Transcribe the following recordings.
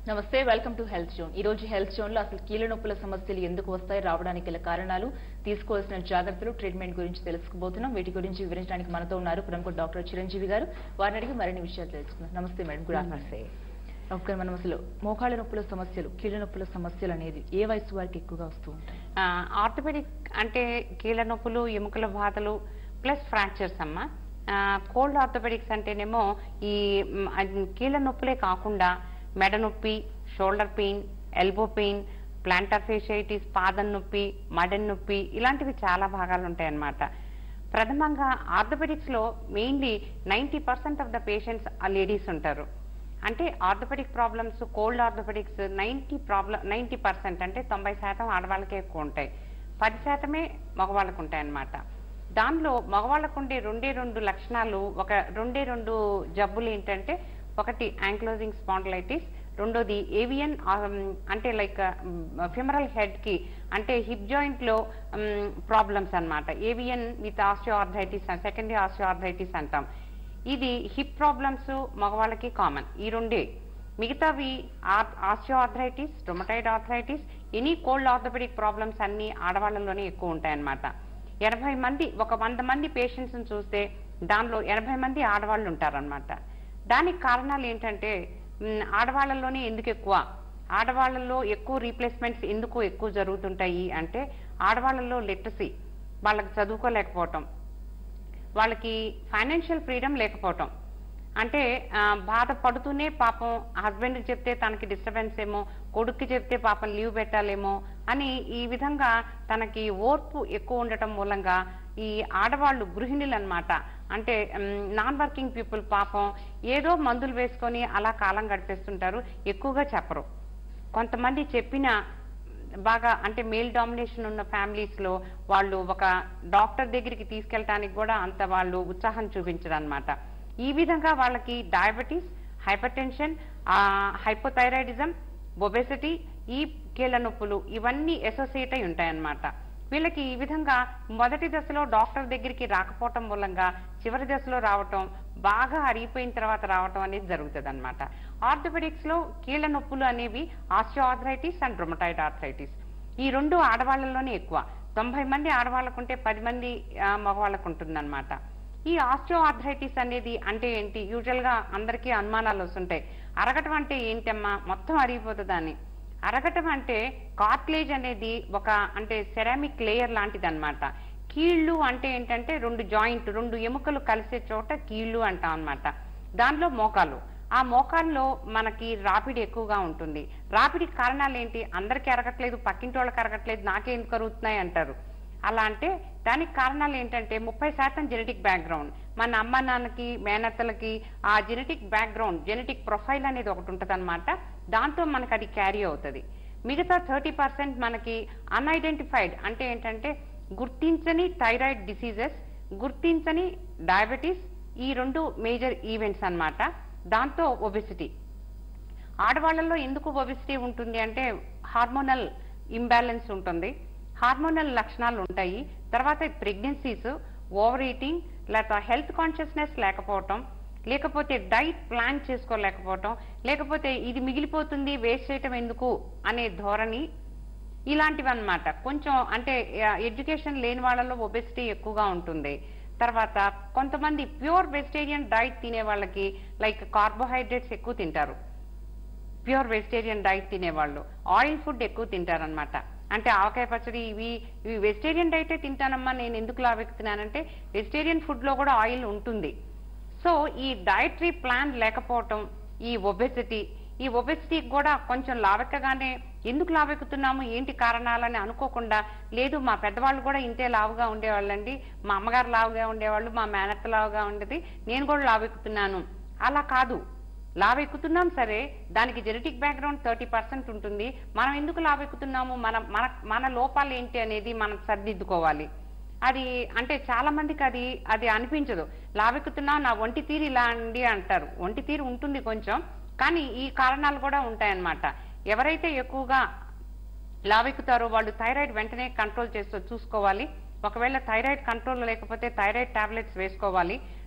నమస్తే welcome to health zone ఈ రోజు హెల్త్ జోన్ లో అసలు కీళ్ళ నొప్పుల సమస్యలు ఎందుకు వస్తాయి రావడానికి గల కారణాలు తీసుకోవాల్సిన జాగ్రత్తలు ట్రీట్మెంట్ గురించి తెలుసుకోబోతున్నాం వీటి గురించి వివరించడానికి మనతో ఉన్నారు ప్రముఖ డాక్టర్ చిరంజీవి గారు వారిని అడిగి మరిన్ని విషయాలు తెలుసుకుందాం నమస్తే మేడం గుడ్ ఆఫ్టర్నూన్ ఓకే మనం అసలు మోకాళ్ళ నొప్పుల సమస్యలు కీళ్ళ నొప్పుల సమస్యలు అనేది ఏ వయసు వారికి ఎక్కువగా వస్తూ ఉంటాయి ఆర్థోపెడిక్ అంటే కీళ్ళ నొప్పులు ఎముకల బాధలు ప్లస్ ఫ్రాక్చర్స్ అమ్మ కోల్డ్ ఆర్థోపెడిక్స్ అంటేనేమో ఈ మ్, అది కీళ్ళ నొప్పులే కాకుండా మెడ నొప్పి shoulder pain elbow pain plantar fasciitis పాదం నొప్పి మడన్ నొప్పి ఇలాంటివి చాలా భాగాలు ఉంటాయి అన్నమాట ప్రథమంగా ఆర్థోపెడిక్స్ లో mainly ninety percent of the patients ఆ లేడీస్ ఉంటారు అంటే orthopaedic problems cold orthopaedics ninety problem ninety percent అంటే తొంభై శాతం ఆడవాళ్ళకే ఎక్కువ ఉంటాయి పది శాతమే మగవాళ్ళకు ఉంటాయి అన్నమాట దానిలో మగవాళ్ళకు ఉండే రెండే రెండు లక్షణాలు ఒక రెండే రెండు జబ్బులు ఏంటంటే ఒకటి యాంక్లోజింగ్ స్పాండిలైటిస్ రెండోది ఏవియన్ అంటే లైక్ ఫిమరల్ హెడ్ కి అంటే హిప్ జాయింట్ లో ప్రాబ్లమ్స్ అన్నమాట AVN with osteoarthritis secondary osteoarthritis అంటాం ఇది హిప్ ప్రాబ్లమ్స్ మగవాళ్ళకి కామన్ ఈ రెండే మిగతావి osteoarthritis rheumatoid arthritis any cold orthopaedic problems అన్ని ఆడవాళ్ళలోనే ఎక్కువ ఉంటాయన్నమాట ఎనభై మంది ఒక వంద మంది పేషెంట్స్ని చూస్తే దానిలో ఎనభై మంది ఆడవాళ్ళు ఉంటారన్నమాట దానికి కారణాలు ఏంటంటే మ్, ఆడవాళ్ళలోనే ఎందుకు ఎక్కువ ఆడవాళ్ళలో ఎక్కువ రీప్లేస్మెంట్స్ ఎందుకు ఎక్కువ జరుగుతుంటాయి అంటే ఆడవాళ్ళలో లిటరసీ వాళ్ళకి చదువుకోలేకపోవటం వాళ్ళకి ఫైనాన్షియల్ ఫ్రీడమ్ లేకపోవటం అంటే ఆ, బాధపడుతూనే పాపం హస్బెండ్కి చెప్తే తనకి డిస్టర్బెన్స్ ఏమో కొడుక్కి చెప్తే పాపం లీవ్ పెట్టాలేమో అని ఈ విధంగా తనకి ఓర్పు ఎక్కువ ఉండటం మూలంగా ఈ ఆడవాళ్ళు గృహిణులు అన్నమాట అంటే నాన్ వర్కింగ్ పీపుల్ పాపం ఏదో మందులు వేసుకొని అలా కాలం గడిపేస్తుంటారు ఎక్కువగా చెప్పరు కొంతమంది చెప్పిన బాగా అంటే మేల్ డామినేషన్ ఉన్న ఫ్యామిలీస్ లో వాళ్ళు ఒక డాక్టర్ దగ్గరికి తీసుకెళ్ళటానికి కూడా అంత వాళ్ళు ఉత్సాహం చూపించరు అనమాట ఈ విధంగా వాళ్ళకి diabetes hypertension hypothyroidism obesity ఈ కీళ్ళ నొప్పులు ఇవన్నీ అసోసియేట్ అయి ఉంటాయన్నమాట వీళ్ళకి ఈ విధంగా మొదటి దశలో డాక్టర్ దగ్గరికి రాకపోవటం మూలంగా చివరి దశలో రావటం బాగా అరిగిపోయిన తర్వాత రావటం అనేది జరుగుతుంది అనమాట ఆర్థోపెడిక్స్ లో కీళ్ళ నొప్పులు అనేవి ఆస్టియోఆర్థరైటిస్ అండ్ రొమటైడ్ ఆర్థరైటిస్ ఈ రెండు ఆడవాళ్ళలోనే ఎక్కువ తొంభై మంది ఆడవాళ్ళకుంటే పది మంది ఆ, మగవాళ్ళకు ఉంటుందన్నమాట ఈ ఆస్టియోఆర్థరైటిస్ అనేది అంటే ఏంటి యూజువల్ గా అందరికీ అనుమానాలు వస్తుంటాయి అరగటం అంటే ఏంటమ్మా మొత్తం అరిగిపోతుంది అని అరగటం అంటే కార్ట్లేజ్ అనేది ఒక అంటే సెరామిక్ లేయర్ లాంటిది అనమాట కీళ్ళు అంటే ఏంటంటే రెండు జాయింట్ రెండు ఎముకలు కలిసే చోట కీళ్ళు అంటాం అన్నమాట దానిలో మోకాలు ఆ మోకాల్లో మనకి రాపిడి ఎక్కువగా ఉంటుంది రాపిడికి కారణాలు ఏంటి అందరికీ అరగట్లేదు పక్కింటి వాళ్ళకి అరగట్లేదు నాకే ఎందుకు అరుగుతున్నాయి అంటారు అలా అంటే దానికి కారణాలు ఏంటంటే ముప్పై శాతం జెనెటిక్ బ్యాక్గ్రౌండ్ మన అమ్మ నాన్నకి మేనత్తలకి ఆ జెనెటిక్ బ్యాక్గ్రౌండ్ జెనెటిక్ ప్రొఫైల్ అనేది ఒకటి ఉంటుంది దాంతో మనకు అది క్యారీ అవుతుంది మిగతా థర్టీ పర్సెంట్ మనకి అన్ఐడెంటిఫైడ్ అంటే ఏంటంటే గుర్తించని థైరాయిడ్ డిసీజెస్ గుర్తించని డయాబెటీస్ ఈ రెండు మేజర్ ఈవెంట్స్ అన్నమాట దాంతో ఒబెసిటీ ఆడవాళ్ళలో ఎందుకు ఒబెసిటీ ఉంటుంది అంటే హార్మోనల్ ఇంబ్యాలెన్స్ ఉంటుంది హార్మోనల్ లక్షణాలు ఉంటాయి తర్వాత ప్రెగ్నెన్సీస్ ఓవర్ ఈటింగ్ లేకపోతే హెల్త్ కాన్షియస్నెస్ లేకపోవటం లేకపోతే డైట్ ప్లాన్ చేసుకోలేకపోవటం లేకపోతే ఇది మిగిలిపోతుంది వేస్ట్ చేయటం ఎందుకు అనే ధోరణి ఇలాంటివి అన్నమాట కొంచెం అంటే ఎడ్యుకేషన్ లేని వాళ్ళలో ఒబెసిటీ ఎక్కువగా ఉంటుంది తర్వాత కొంతమంది ప్యూర్ వెజిటేరియన్ డైట్ తినే వాళ్ళకి లైక్ కార్బోహైడ్రేట్స్ ఎక్కువ తింటారు ప్యూర్ వెజిటేరియన్ డైట్ తినేవాళ్ళు ఆయిల్ ఫుడ్ ఎక్కువ తింటారనమాట అంటే ఆవకాయ పచ్చడి ఇవి ఇవి వెజిటేరియన్ డైటే తింటానమ్మా నేను ఎందుకు లావెక్కుతున్నానంటే వెజిటేరియన్ ఫుడ్ లో కూడా ఆయిల్ ఉంటుంది సో ఈ డైటరీ ప్లాన్ లేకపోవటం ఈ ఒబెసిటీ ఈ ఒబెసిటీ కూడా కొంచెం లావెక్కగానే ఎందుకు లావెక్కుతున్నాము ఏంటి కారణాలని అనుకోకుండా లేదు మా పెద్దవాళ్ళు కూడా ఇంతే లావుగా ఉండేవాళ్ళండి మా అమ్మగారు లావుగా ఉండేవాళ్ళు మా మేనత్త లావుగా ఉండేది నేను కూడా లావెక్కుతున్నాను అలా కాదు లావెక్కుతున్నాం సరే దానికి జెనెటిక్ బ్యాక్గ్రౌండ్ థర్టీ పర్సెంట్ ఉంటుంది మనం ఎందుకు లావెక్కుతున్నాము మన మన మన లోపాలు ఏంటి అనేది మనం సర్దిద్దుకోవాలి అది అంటే చాలా మందికి అది అది అనిపించదు లావెక్కుతున్నా నా ఒంటి తీరు ఇలా అండి అంటారు ఒంటి తీరు ఉంటుంది కొంచెం కానీ ఈ కారణాలు కూడా ఉంటాయన్నమాట ఎవరైతే ఎక్కువగా లావెక్కుతారో వాళ్ళు థైరాయిడ్ వెంటనే కంట్రోల్ చేస్తూ చూసుకోవాలి ఒకవేళ థైరాయిడ్ కంట్రోల్ లేకపోతే థైరాయిడ్ టాబ్లెట్స్ వేసుకోవాలి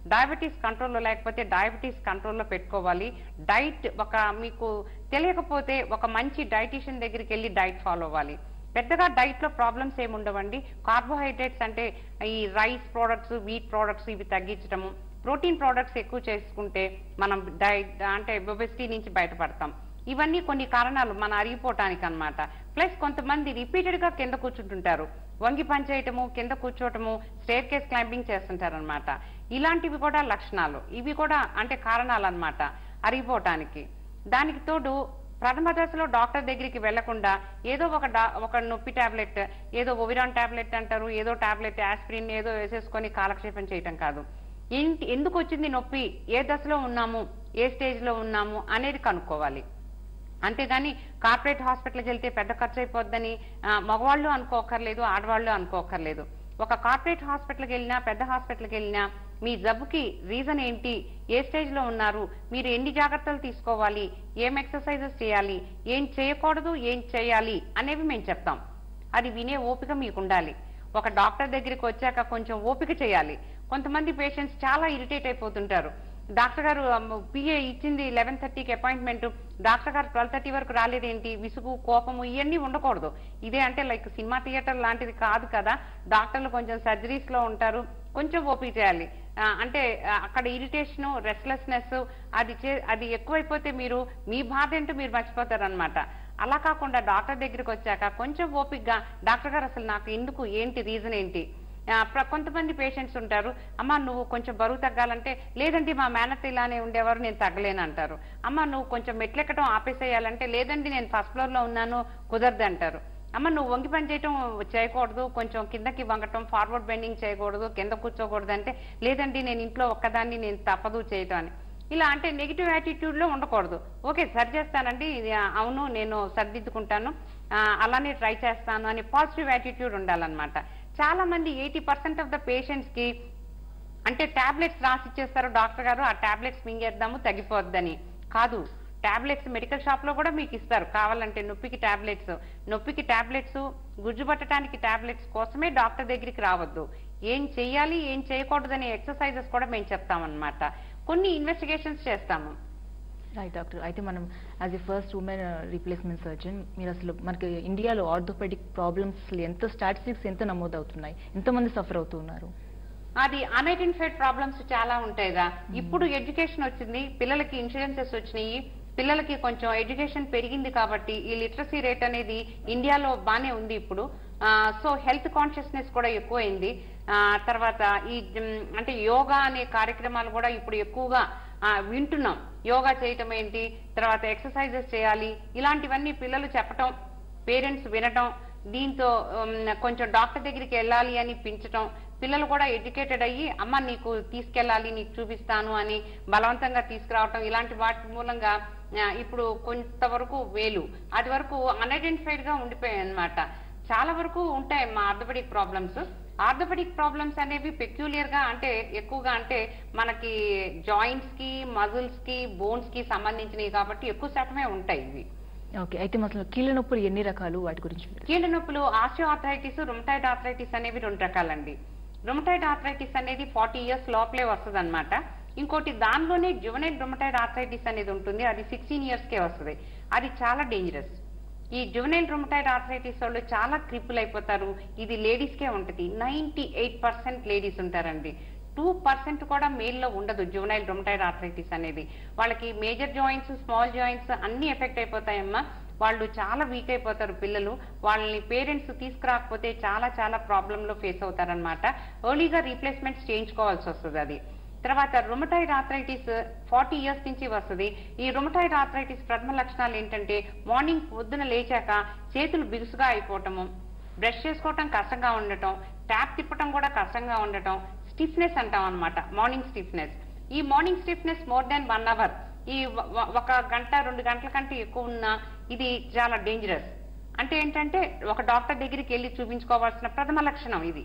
డయాబెటీస్ కంట్రోల్లో లేకపోతే డయాబెటీస్ కంట్రోల్లో పెట్టుకోవాలి డైట్ ఒక మీకు తెలియకపోతే ఒక మంచి డైటీషియన్ దగ్గరికి వెళ్ళి డైట్ ఫాలో అవ్వాలి పెద్దగా డైట్ లో ప్రాబ్లమ్స్ ఏమి ఉండవండి కార్బోహైడ్రేట్స్ అంటే ఈ రైస్ ప్రోడక్ట్స్ వీట్ ప్రోడక్ట్స్ ఇవి తగ్గించడము ప్రోటీన్ ప్రోడక్ట్స్ ఎక్కువ చేసుకుంటే మనం డైట్ అంటే ఒబెసిటీ నుంచి బయటపడతాం ఇవన్నీ కొన్ని కారణాలు మన అరిగిపోవటానికి అన్నమాట ప్లస్ కొంతమంది రిపీటెడ్ గా కింద కూర్చుంటుంటారు వంగి పని చేయటము కింద కూర్చోవటము స్టేర్ కేస్ క్లైంబింగ్ చేస్తుంటారు అనమాట ఇలాంటివి కూడా లక్షణాలు ఇవి కూడా అంటే కారణాలు అన్నమాట అరిగిపోవటానికి దానికి తోడు ప్రథమ దశలో డాక్టర్ దగ్గరికి వెళ్లకుండా ఏదో ఒక డా- ఒక నొప్పి టాబ్లెట్ ఏదో ఒవిరాన్ టాబ్లెట్ అంటారు ఏదో టాబ్లెట్ ఆస్పిరిన్ ఏదో వేసేసుకొని కాలక్షేపం చేయటం కాదు ఏంటి ఎందుకు వచ్చింది నొప్పి ఏ దశలో ఉన్నాము ఏ స్టేజ్ లో ఉన్నాము అనేది కనుక్కోవాలి అంతేగాని కార్పొరేట్ హాస్పిటల్కి వెళ్తే పెద్ద ఖర్చు అయిపోద్దని ఆ, మగవాళ్ళు అనుకోకర్లేదు ఆడవాళ్ళు అనుకోకర్లేదు ఒక కార్పొరేట్ హాస్పిటల్కి వెళ్ళినా పెద్ద హాస్పిటల్కి వెళ్ళినా మీ జబ్బుకి రీజన్ ఏంటి ఏ స్టేజ్ లో ఉన్నారు మీరు ఎన్ని జాగ్రత్తలు తీసుకోవాలి ఏం ఎక్సర్సైజెస్ చేయాలి ఏం చేయకూడదు ఏం చేయాలి అనేవి మేము చెప్తాం అది వినే ఓపిక మీకు ఉండాలి ఒక డాక్టర్ దగ్గరికి వచ్చాక కొంచెం ఓపిక చేయాలి కొంతమంది పేషెంట్స్ చాలా ఇరిటేట్ అయిపోతుంటారు డాక్టర్ గారు పిఏ ఇచ్చింది లెవెన్ థర్టీకి అపాయింట్మెంట్ డాక్టర్ గారు ట్వెల్వ్ థర్టీ వరకు రాలేదేంటి విసుగు కోపము ఇవన్నీ ఉండకూడదు ఇదే అంటే లైక్ సినిమా థియేటర్ లాంటిది కాదు కదా డాక్టర్లు కొంచెం సర్జరీస్ లో ఉంటారు కొంచెం ఓపిక చేయాలి ఆ, అంటే ఆ, అక్కడ ఇరిటేషన్ రెస్ట్లెస్నెస్ అది చే- అది ఎక్కువైపోతే మీరు మీ బాధ ఏంటో మీరు మర్చిపోతారు అనమాట అలా కాకుండా డాక్టర్ దగ్గరికి వచ్చాక కొంచెం ఓపికగా డాక్టర్ గారు అసలు నాకు ఎందుకు ఏంటి రీజన్ ఏంటి ఆ, ప్ర- కొంతమంది పేషెంట్స్ ఉంటారు అమ్మ నువ్వు కొంచెం బరువు తగ్గాలంటే లేదండి మా మేనత్ ఇలానే ఉండేవారు నేను తగ్గలేను అంటారు అమ్మ నువ్వు కొంచెం మెట్లెక్కడం ఆపేసేయాలంటే లేదండి నేను ఫస్ట్ ఫ్లోర్ లో ఉన్నాను కుదరదు అంటారు అమ్మ నువ్వు వంగి పని చేయటం చేయకూడదు కొంచెం కిందకి వంగటం ఫార్వర్డ్ బెండింగ్ చేయకూడదు కింద కూర్చోకూడదు అంటే లేదండి నేను ఇంట్లో ఒక్కదాన్ని నేను తప్పదు చేయటం అని ఇలా అంటే నెగిటివ్ యాటిట్యూడ్ లో ఉండకూడదు ఓకే సరి చేస్తానండి ఇది, ఆ, అవును నేను సరిదిద్దుకుంటాను ఆ, అలానే ట్రై చేస్తాను అని పాజిటివ్ యాటిట్యూడ్ ఉండాలన్నమాట చాలా మంది eighty percent of the patients కి అంటే టాబ్లెట్స్ రాసి ఇచ్చేస్తారు డాక్టర్ గారు ఆ టాబ్లెట్స్ మింగేద్దాము తగ్గిపోద్దని కాదు టాబ్లెట్స్ మెడికల్ షాప్ లో కూడా మీకు ఇస్తారు కావాలంటే నొప్పికి టాబ్లెట్స్ నొప్పికి టాబ్లెట్స్ గుజ్జు పట్టడానికి టాబ్లెట్స్ కోసమే డాక్టర్ దగ్గరికి రావద్దు ఏం చెయ్యాలి ఏం చేయకూడదనే ఎక్సర్సైజెస్ కూడా మేము చెప్తామన్నమాట కొన్ని ఇన్వెస్టిగేషన్స్ చేస్తాము రైట్ డాక్టర్ అయితే మనం as a first women replacement surgeon మీరు అసలు మనకి ఇండియాలో ఆర్థోపెడిక్ ప్రాబ్లమ్స్ ఎంత స్టాటిస్టిక్స్ ఎంత నమోదవుతున్నాయి ఎంతమంది సఫర్ అవుతున్నారు అది అన్ఐడెంటిఫైడ్ ప్రాబ్లమ్స్ చాలా ఉంటాయిగా ఇప్పుడు ఎడ్యుకేషన్ వచ్చింది పిల్లలకి ఇన్సూరెన్సెస్ వచ్చినాయి పిల్లలకి కొంచెం ఎడ్యుకేషన్ పెరిగింది కాబట్టి ఈ లిటరసీ రేట్ అనేది ఇండియాలో బానే ఉంది ఇప్పుడు సో హెల్త్ కాన్షియస్నెస్ కూడా ఎక్కువైంది ఆ, తర్వాత ఈ మ్, అంటే యోగా అనే కార్యక్రమాలు కూడా ఇప్పుడు ఎక్కువగా ఆ, వింటున్నాం యోగా చేయటం ఏంటి తర్వాత ఎక్సర్సైజెస్ చేయాలి ఇలాంటివన్నీ పిల్లలు చెప్పటం పేరెంట్స్ వినటం దీంతో ఉమ్, కొంచెం డాక్టర్ దగ్గరికి వెళ్ళాలి అని పెంచటం పిల్లలు కూడా ఎడ్యుకేటెడ్ అయ్యి అమ్మ నీకు తీసుకెళ్ళాలి నీకు చూపిస్తాను అని బలవంతంగా తీసుకురావటం ఇలాంటి వాటి మూలంగా ఆ, ఇప్పుడు కొంతవరకు వేలు అది వరకు అన్ఐడెంటిఫైడ్ గా ఉండిపోయాయి అన్నమాట చాలా వరకు ఉంటాయి మా ఆర్థోపెడిక్ ప్రాబ్లమ్స్ ఆర్థోపెడిక్ ప్రాబ్లమ్స్ అనేవి పెక్యులియర్ గా అంటే ఎక్కువగా అంటే మనకి జాయింట్స్ కి మజిల్స్ కి బోన్స్ కి సంబంధించినవి కాబట్టి ఎక్కువ శాతమే ఉంటాయి ఇవి ఓకే అయితే అసలు కీళ్ళ నొప్పులు ఎన్ని రకాలు వాటి గురించి మీరు- కీళ్ళ నొప్పులు ఆస్టియో ఆర్థరైటిస్ రుమటైడ్ ఆర్థరైటిస్ అనేవి రెండు రకాలండి రుమటైడ్ ఆర్థరైటిస్ అనేది ఫార్టీ ఇయర్స్ లోపలే వస్తుంది ఇంకోటి దానిలోనే జువనైల్ రుమటైడ్ ఆర్థరైటిస్ అనేది ఉంటుంది అది సిక్స్టీన్ ఇయర్స్ కే వస్తుంది అది చాలా డేంజరస్ ఈ జువనైల్ రుమటైడ్ ఆర్థరైటిస్ వాళ్ళు చాలా క్రిపుల్ అయిపోతారు ఇది లేడీస్ కే ఉంటుంది నైన్టీ ఎయిట్ పర్సెంట్ లేడీస్ ఉంటారండి టూ పర్సెంట్ కూడా మేల్లో ఉండదు జువనైల్ రుమటైడ్ ఆర్థరైటిస్ అనేది వాళ్ళకి మేజర్ జాయింట్స్ స్మాల్ జాయింట్స్ అన్ని ఎఫెక్ట్ అయిపోతాయమ్మా వాళ్ళు చాలా వీక్ అయిపోతారు పిల్లలు వాళ్ళని పేరెంట్స్ తీసుకురాకపోతే చాలా చాలా ప్రాబ్లమ్ లో ఫేస్ అవుతారనమాట ఎర్లీగా రీప్లేస్మెంట్స్ చేయించుకోవాల్సి వస్తుంది అది తర్వాత రుమటైడ్ ఆర్థరైటిస్ ఫార్టీ ఇయర్స్ నుంచి వస్తుంది ఈ రుమటైడ్ ఆర్థరైటిస్ ప్రథమ లక్షణాలు ఏంటంటే మార్నింగ్ పొద్దున లేచాక చేతులు బిగుసుగా అయిపోవటము బ్రష్ చేసుకోవటం కష్టంగా ఉండటం ట్యాప్ తిప్పటం కూడా కష్టంగా ఉండటం స్టిఫ్నెస్ అంటాం అనమాట మార్నింగ్ స్టిఫ్నెస్ ఈ morning stiffness more than one hour ఈ వ- వ- ఒక గంట రెండు గంటల కంటే ఎక్కువ ఉన్నా ఇది చాలా డేంజరస్ అంటే ఏంటంటే ఒక డాక్టర్ దగ్గరికి వెళ్ళి చూపించుకోవాల్సిన ప్రథమ లక్షణం ఇది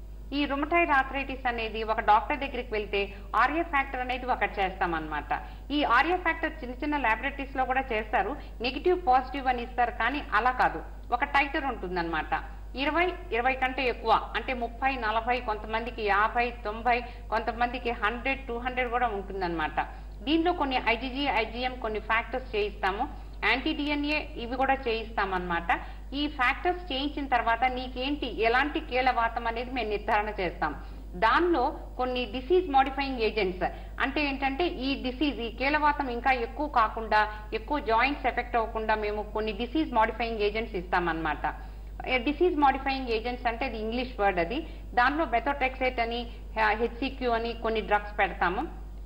ఈ రుమటైడ్ ఆర్థరైటిస్ అనేది ఒక డాక్టర్ దగ్గరికి వెళ్తే ఆర్య ఫ్యాక్టర్ అనేది ఒకటి చేస్తామన్నమాట ఈ ఆర్య ఫ్యాక్టర్ చిన్న చిన్న ల్యాబొరేటరీస్ లో కూడా చేస్తారు నెగిటివ్ పాజిటివ్ అని ఇస్తారు కానీ అలా కాదు ఒక టైటర్ ఉంటుందన్నమాట ఇరవై ఇరవై కంటే ఎక్కువ అంటే ముప్పై నలభై కొంతమందికి యాభై తొంభై కొంతమందికి హండ్రెడ్ టూ హండ్రెడ్ కూడా ఉంటుందన్నమాట దీనిలో కొన్ని ఐజీజీ ఐజీఎం కొన్ని ఫ్యాక్టర్స్ చేయిస్తాము యాంటీ డిఎన్ఏ ఇవి కూడా చేయిస్తామన్నమాట ఈ ఫ్యాక్టర్స్ చేయించిన తర్వాత నీకేంటి ఎలాంటి కీలవాతం అనేది మేము నిర్ధారణ చేస్తాం దానిలో కొన్ని డిసీజ్ మోడిఫైయింగ్ ఏజెంట్స్ అంటే ఏంటంటే ఈ డిసీజ్ ఈ కీలవాతం ఇంకా ఎక్కువ కాకుండా ఎక్కువ జాయింట్స్ ఎఫెక్ట్ అవ్వకుండా మేము కొన్ని డిసీజ్ మోడిఫైయింగ్ ఏజెంట్స్ ఇస్తామన్నమాట డిసీజ్ మోడిఫైయింగ్ ఏజెంట్స్ అంటే అది ఇంగ్లీష్ వర్డ్ అది దానిలో బెథోటెక్సైట్ అని హెచ్సిక్యూ అని కొన్ని డ్రగ్స్ పెడతాము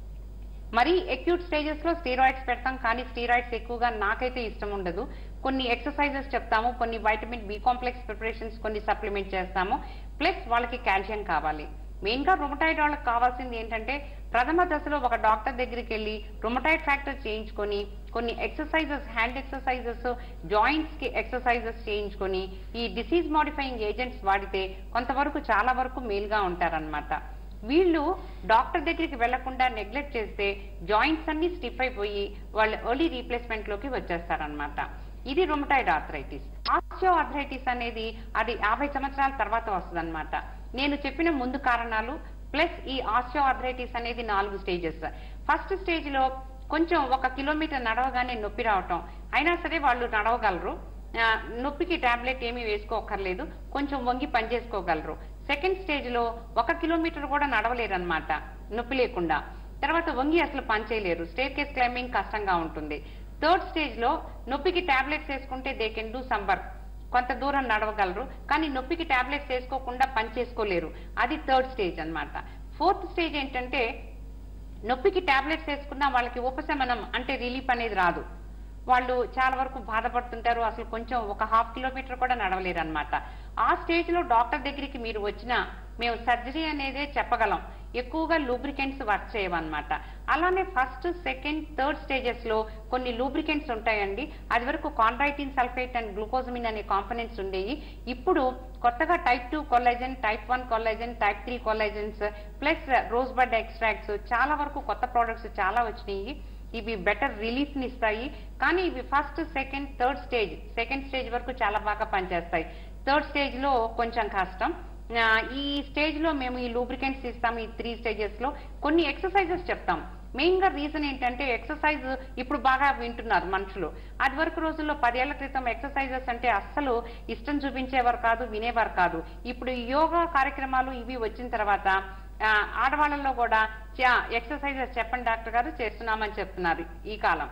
మరి అక్యూట్ స్టేజెస్ లో స్టీరాయిడ్స్ పెడతాం కానీ స్టీరాయిడ్స్ ఎక్కువగా నాకైతే ఇష్టం ఉండదు కొన్ని ఎక్సర్సైజెస్ చెప్తాము కొన్ని వైటమిన్ బి కాంప్లెక్స్ ప్రిపరేషన్స్ కొన్ని సప్లిమెంట్ చేస్తాము ప్లస్ వాళ్ళకి కాల్షియం కావాలి మెయిన్ గా రొమటైడ్ వాళ్ళకి కావాల్సింది ఏంటంటే ప్రథమ దశలో ఒక డాక్టర్ దగ్గరికి వెళ్ళి రొమటైడ్ ఫ్యాక్టర్ చేయించుకొని కొన్ని ఎక్సర్సైజెస్ హ్యాండ్ ఎక్సర్సైజెస్ జాయింట్స్ కి ఎక్సర్సైజెస్ చేయించుకొని ఈ డిసీజ్ మోడిఫైయింగ్ ఏజెంట్స్ వాడితే కొంతవరకు చాలా వరకు మేలుగా ఉంటారన్నమాట వీళ్ళు డాక్టర్ దగ్గరికి వెళ్లకుండా నెగ్లెక్ట్ చేస్తే జాయింట్స్ అన్ని స్టిఫ్ అయిపోయి వాళ్ళు ఎర్లీ రీప్లేస్మెంట్ లోకి వచ్చేస్తారనమాట ఇది రొమటైడ్ ఆర్థరైటిస్ ఆస్టియో ఆర్థరైటిస్ అనేది అది యాభై సంవత్సరాల తర్వాత వస్తుందన్నమాట నేను చెప్పిన ముందు కారణాలు ప్లస్ ఈ ఆస్టియో ఆర్థరైటిస్ అనేది నాలుగు స్టేజెస్ ఫస్ట్ స్టేజ్ లో కొంచెం ఒక కిలోమీటర్ నడవగానే నొప్పి రావటం అయినా సరే వాళ్ళు నడవగలరు ఆ, నొప్పికి టాబ్లెట్ ఏమీ వేసుకోకర్లేదు కొంచెం వంగి పని చేసుకోగలరు సెకండ్ స్టేజ్ లో ఒక కిలోమీటర్ కూడా నడవలేరన్నమాట నొప్పి లేకుండా తర్వాత వంగి అసలు పని చేయలేరు స్టేర్ కేస్ క్లైంబింగ్ కష్టంగా ఉంటుంది థర్డ్ స్టేజ్ లో నొప్పికి టాబ్లెట్స్ వేసుకుంటే they can do some work కొంత దూరం నడవగలరు కానీ నొప్పికి టాబ్లెట్స్ వేసుకోకుండా పని చేసుకోలేరు అది థర్డ్ స్టేజ్ అన్నమాట ఫోర్త్ స్టేజ్ ఏంటంటే నొప్పికి టాబ్లెట్స్ వేసుకున్నా వాళ్ళకి ఉపశమనం అంటే రిలీఫ్ అనేది రాదు వాళ్ళు చాలా వరకు బాధపడుతుంటారు అసలు కొంచెం ఒక హాఫ్ కిలోమీటర్ కూడా నడవలేరు అనమాట ఆ స్టేజ్ లో డాక్టర్ దగ్గరికి మీరు వచ్చినా మేము సర్జరీ అనేదే చెప్పగలం ఎక్కువగా లూబ్రికెంట్స్ వర్క్ చేయవన్నమాట అలానే ఫస్ట్ సెకండ్ థర్డ్ స్టేజెస్ లో కొన్ని లూబ్రికెంట్స్ ఉంటాయండి అది వరకు కాండ్రైటిన్ సల్ఫేట్ అండ్ గ్లూకోజమిన్ అనే కాంపనెంట్స్ ఉండేవి ఇప్పుడు కొత్తగా type two collagen type one collagen type three collagens plus rosebud extracts చాలా వరకు కొత్త ప్రోడక్ట్స్ చాలా వచ్చినాయి ఇవి బెటర్ రిలీఫ్ ని ఇస్తాయి కానీ ఇవి first second third stage second stage వరకు చాలా బాగా పనిచేస్తాయి థర్డ్ స్టేజ్ లో కొంచెం కష్టం ఆ, ఈ స్టేజ్ లో మేము ఈ లూబ్రికెంట్స్ ఇస్తాం ఈ త్రీ స్టేజెస్ లో కొన్ని ఎక్సర్సైజెస్ చెప్తాం మెయిన్ గా రీజన్ ఏంటంటే ఎక్సర్సైజ్ ఇప్పుడు బాగా వింటున్నారు మనుషులు అది వరకు రోజుల్లో పదేళ్ల క్రితం ఎక్సర్సైజెస్ అంటే అస్సలు ఇష్టం చూపించేవారు కాదు వినేవారు కాదు ఇప్పుడు ఈ యోగా కార్యక్రమాలు ఇవి వచ్చిన తర్వాత ఆ, ఆడవాళ్ళలో కూడా ఎక్సర్సైజెస్ చెప్పండి డాక్టర్ గారు చేస్తున్నామని చెప్తున్నారు ఈ కాలం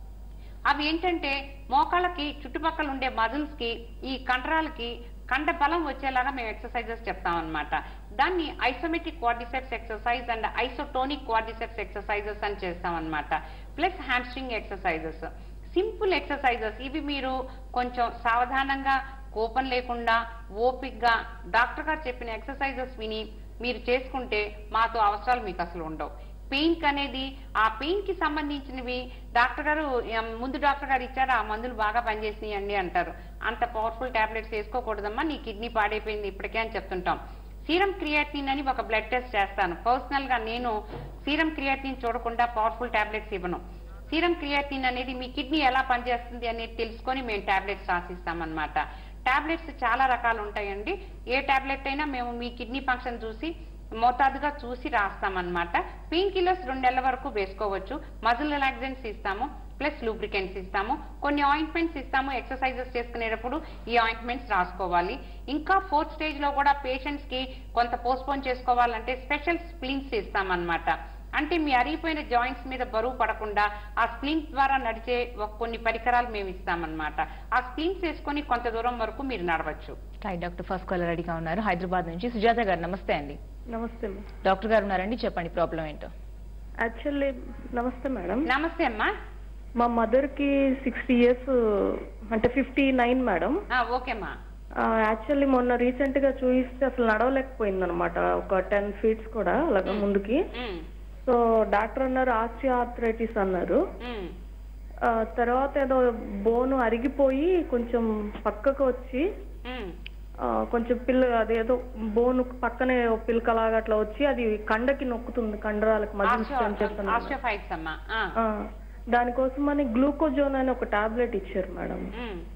అవి ఏంటంటే మోకాళ్ళకి చుట్టుపక్కల ఉండే మజిల్స్ కి ఈ కండరాలకి కండ బలం వచ్చేలాగా మేము ఎక్సర్సైజెస్ చెప్తాం అనమాట దాన్ని isometric quadriceps exercise and isotonic quadriceps exercises అని చేస్తాం అనమాట plus hamstring exercises simple exercises ఇవి మీరు కొంచెం సావధానంగా కోపం లేకుండా ఓపిక్గా డాక్టర్ గారు చెప్పిన ఎక్సర్సైజెస్ విని మీరు చేసుకుంటే మాతో అవసరాలు మీకు అసలు ఉండవు పెయిన్ అనేది ఆ పెయిన్ కి సంబంధించినవి డాక్టర్ గారు ఎం, ముందు డాక్టర్ గారు ఇచ్చారు ఆ మందులు బాగా పనిచేసినాయి అండి అంటారు అంత పవర్ఫుల్ టాబ్లెట్స్ వేసుకోకూడదమ్మా నీ కిడ్నీ పాడైపోయింది ఇప్పటికే అని చెప్తుంటాం సీరం క్రియాటిన్ అని ఒక బ్లడ్ టెస్ట్ చేస్తాను పర్సనల్ గా నేను సీరం క్రియాటిన్ చూడకుండా పవర్ఫుల్ టాబ్లెట్స్ ఇవ్వను సీరం క్రియాటిన్ అనేది మీ కిడ్నీ ఎలా పనిచేస్తుంది అనేది తెలుసుకొని మేము టాబ్లెట్స్ రాసిస్తామన్నమాట టాబ్లెట్స్ చాలా రకాలు ఉంటాయండి ఏ టాబ్లెట్ అయినా మేము మీ కిడ్నీ ఫంక్షన్ చూసి మోతాదుగా చూసి రాస్తామన్నమాట పెయిన్ కిల్లర్స్ రెండు నెలల వరకు వేసుకోవచ్చు మజిల్ రిలాక్సెంట్స్ ఇస్తాము ప్లస్ లూబ్రికెంట్స్ ఇస్తాము కొన్ని ఆయింట్మెంట్స్ ఇస్తాము ఎక్సర్సైజెస్ చేసుకునేటప్పుడు ఈ ఆయింట్మెంట్స్ రాసుకోవాలి ఇంకా ఫోర్త్ స్టేజ్ లో కూడా పేషెంట్స్ కి కొంత పోస్ట్పోన్ చేసుకోవాలంటే స్పెషల్ స్ప్లిన్స్ ఇస్తామన్నమాట అంటే మీ అరిగిపోయిన జాయింట్స్ మీద బరువు పడకుండా ఆ స్ప్లిన్స్ ద్వారా నడిచే ఒక కొన్ని పరికరాలు మేము ఇస్తామన్నమాట ఆ స్ప్లిన్స్ వేసుకొని కొంత దూరం వరకు మీరు నడవచ్చు రైట్ డాక్టర్ ఫస్ట్ కాలర్ రెడీగా ఉన్నారు హైదరాబాద్ నుంచి సుజాత గారు నమస్తే అండి నమస్తే మేడం డాక్టర్ గారు ఉన్నారండి చెప్పండి ప్రాబ్లం ఏంటో యాక్చువల్లీ నమస్తే మేడం నమస్తే అమ్మా మా మదర్ కి సిక్స్టీ ఇయర్స్ అంటే ఫిఫ్టీ నైన్ మేడం ఆ, ఓకేమ్మా యాక్చువల్లీ మొన్న రీసెంట్ గా చూయిస్తే అసలు నడవలేకపోయింది అనమాట ఒక టెన్ ఫీట్స్ కూడా అలాగా ముందుకి ఉమ్, సో డాక్టర్ అన్నారు ఆస్టియార్థరైటిస్ అన్నారు ఉమ్, ఆ, తర్వాత ఏదో బోను అరిగిపోయి కొంచెం పక్కకు వచ్చి ఉమ్, ఆ, కొంచెం పిల్ల అదేదో బోను పక్కనే ఓ పిలకలాగా అట్లా వచ్చి అది కండకి నొక్కుతుంది కండరాలకు మజిల్స్ అని చెప్తున్నారు ఆస్టియోఫైట్స్ అమ్మా ఆ, ఆ, దానికోసం అని గ్లూకోజోన్ అని ఒక టాబ్లెట్ ఇచ్చారు మేడం ఉమ్,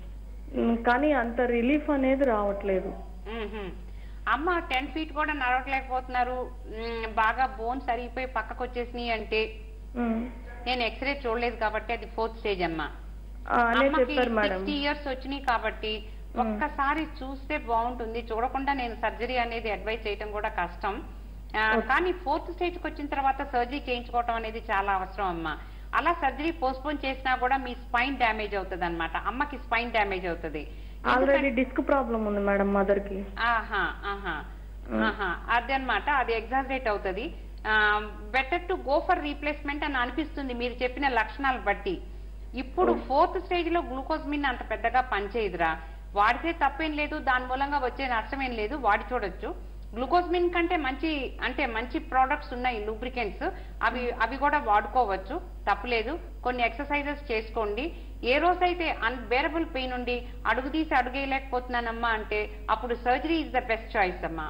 ఉమ్, కానీ అంత రిలీఫ్ అనేది రావట్లేదు మ్మ్హ్మ్. అమ్మ టెన్ ఫీట్ కూడా నడవట్లేకపోతున్నారు మ్మ్, బాగా బోన్స్ అరిగిపోయి పక్కకు వచ్చేసినాయి అంటే ఉమ్. నేను ఎక్స్రే చూడలేదు కాబట్టి అది ఫోర్త్ స్టేజ్ అమ్మ ఆ, అనే అమ్మకి చెప్పారు మేడం సిక్స్టీ ఇయర్స్ వచ్చినాయి కాబట్టి ఒక్కసారి చూస్తే బాగుంటుంది చూడకుండా నేను సర్జరీ అనేది అడ్వైస్ చేయడం కూడా కష్టం ఆ, కానీ ఫోర్త్ స్టేజ్ కి వచ్చిన తర్వాత సర్జరీ చేయించుకోవడం అనేది చాలా అవసరం అమ్మా అలా సర్జరీ పోస్ట్పోన్ చేసినా కూడా మీ స్పైన్ డ్యామేజ్ అవుతుంది అనమాట అమ్మకి స్పైన్ డ్యామేజ్ అవుతుంది ఆల్రెడీ డిస్క్ ప్రాబ్లం ఉంది మేడం మదర్ కి ఆహా ఆహా ఆహా అదనమాట అది ఎగ్జాజరేట్ అవుతుంది better to go for replacement అని అనిపిస్తుంది మీరు చెప్పిన లక్షణాలు బట్టి ఇప్పుడు ఫోర్త్ స్టేజ్ లో గ్లూకోజ్ మిన్ అంత పెద్దగా పనిచేయదురా వాడితే తప్పేం లేదు దాని మూలంగా వచ్చే నష్టమేం లేదు వాడి చూడొచ్చు గ్లూకోజ్ మిన్ కంటే మంచి అంటే మంచి ప్రోడక్ట్స్ ఉన్నాయి లూబ్రికెంట్స్ అవి అవి కూడా వాడుకోవచ్చు తప్పులేదు కొన్ని ఎక్సర్సైజెస్ చేసుకోండి ఏ రోజైతే అన్బేరబుల్ పెయిన్ ఉండి అడుగు తీసి అడుగేయలేకపోతున్నానమ్మా అంటే అప్పుడు surgery is the best choice అమ్మా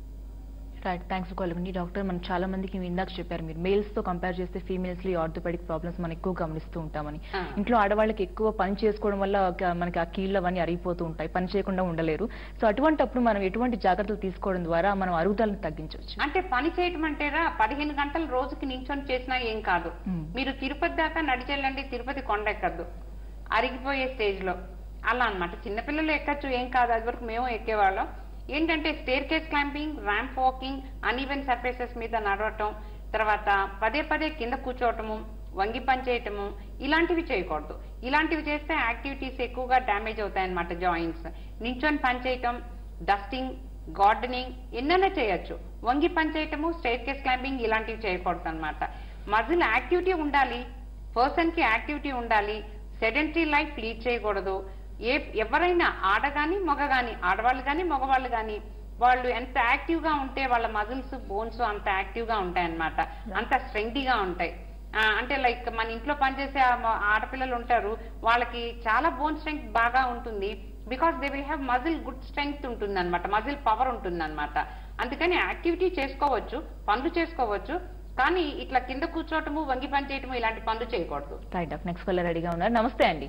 right thanks for calling doctor మనం చాలా మందికి మీరు ఇందాక చెప్పారు మీరు మేల్స్ తో కంపేర్ చేస్తే ఫీమేల్స్ లో ఆర్థోపెడిక్ ప్రాబ్లమ్స్ మనం ఎక్కువ గమనిస్తూ ఉంటామని ఆ. ఇంట్లో ఆడవాళ్ళకి ఎక్కువ పని చేసుకోవడం వల్ల ఒక- మనకి ఆ కీళ్ళు అవన్నీ అరిగిపోతూ ఉంటాయి పని చేయకుండా ఉండలేరు సో అటువంటప్పుడు మనం ఎటువంటి జాగ్రత్తలు తీసుకోవడం ద్వారా మనం అరుగుదలను తగ్గించవచ్చు అంటే పని చేయటం అంటేరా పదిహేను గంటలు రోజుకి నించొని చేసినా ఏం కాదు మ్మ్. మీరు తిరుపతి దాకా నడిచెళ్ళండి తిరుపతి కొండ ఎక్కద్దు అరిగిపోయే స్టేజ్ లో అలా అన్నమాట చిన్నపిల్లలు ఎక్కచ్చు ఏం కాదు అది వరకు మేము ఎక్కేవాళ్ళం ఏంటంటే staircase climbing ramp walking uneven surfaces మీద నడవటం తర్వాత పదే పదే కింద కూర్చోవటము వంగి పని చేయటము ఇలాంటివి చేయకూడదు ఇలాంటివి చేస్తే యాక్టివిటీస్ ఎక్కువగా డ్యామేజ్ అవుతాయన్నమాట జాయింట్స్ నించొని పని చేయటం డస్టింగ్ గార్డెనింగ్ ఎన్నైనా చేయొచ్చు వంగి పని చేయటము స్టేర్ కేస్ క్లైంబింగ్ ఇలాంటివి చేయకూడదు అనమాట మజిల్ యాక్టివిటీ ఉండాలి పర్సన్ కి యాక్టివిటీ ఉండాలి సెడెంటరీ లైఫ్ లీడ్ చేయకూడదు ఏ ఎవరైనా ఆడ గాని మగ గాని ఆడవాళ్ళు గాని మగవాళ్ళు గాని వాళ్ళు ఎంత యాక్టివ్ గా ఉంటే వాళ్ళ మజిల్స్ బోన్స్ అంత యాక్టివ్ గా ఉంటాయి అన్నమాట అంత స్ట్రెంగ్టీగా ఉంటాయి ఆ, అంటే లైక్ మన ఇంట్లో పనిచేసే ఆ మ- ఆడపిల్లలు ఉంటారు వాళ్ళకి చాలా బోన్ స్ట్రెంగ్త్ బాగా ఉంటుంది because they will have muscle good strength ఉంటుంది అనమాట మజిల్ పవర్ ఉంటుంది అనమాట అందుకని యాక్టివిటీ చేసుకోవచ్చు పనులు చేసుకోవచ్చు కానీ ఇట్లా కింద కూర్చోవటము వంగి పని చేయటము ఇలాంటి పనులు చేయకూడదు రైట్ డాక్టర్ నెక్స్ట్ కాలర్ రెడీగా ఉన్నారు నమస్తే అండి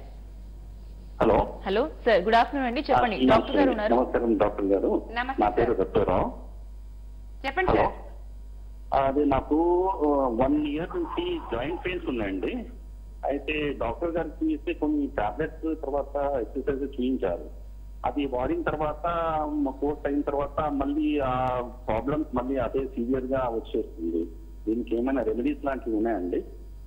hello hello sir good afternoon అండి చెప్పండి ఆ, డాక్టర్ గారు ఉన్నారు నమస్కారం డాక్టర్ గారు నమస్తే నా పేరు సార్. దత్తూరావు చెప్పండి హలో సార్ అది నాకు వన్ ఇయర్ నుంచి జాయింట్ పెయిన్స్ ఉన్నాయండి అయితే డాక్టర్ గారికి చూస్తే కొన్ని టాబ్లెట్స్ తర్వాత ఎక్సర్సైజ్ చూపించారు అది వాడిన తర్వాత కోర్స్ అయిన తర్వాత మళ్ళీ ఆ ప్రాబ్లమ్స్ మళ్ళీ అదే సివియర్ గా వచ్చేస్తుంది దీనికి ఏమైనా రెమెడీస్ లాంటివి ఉన్నాయండి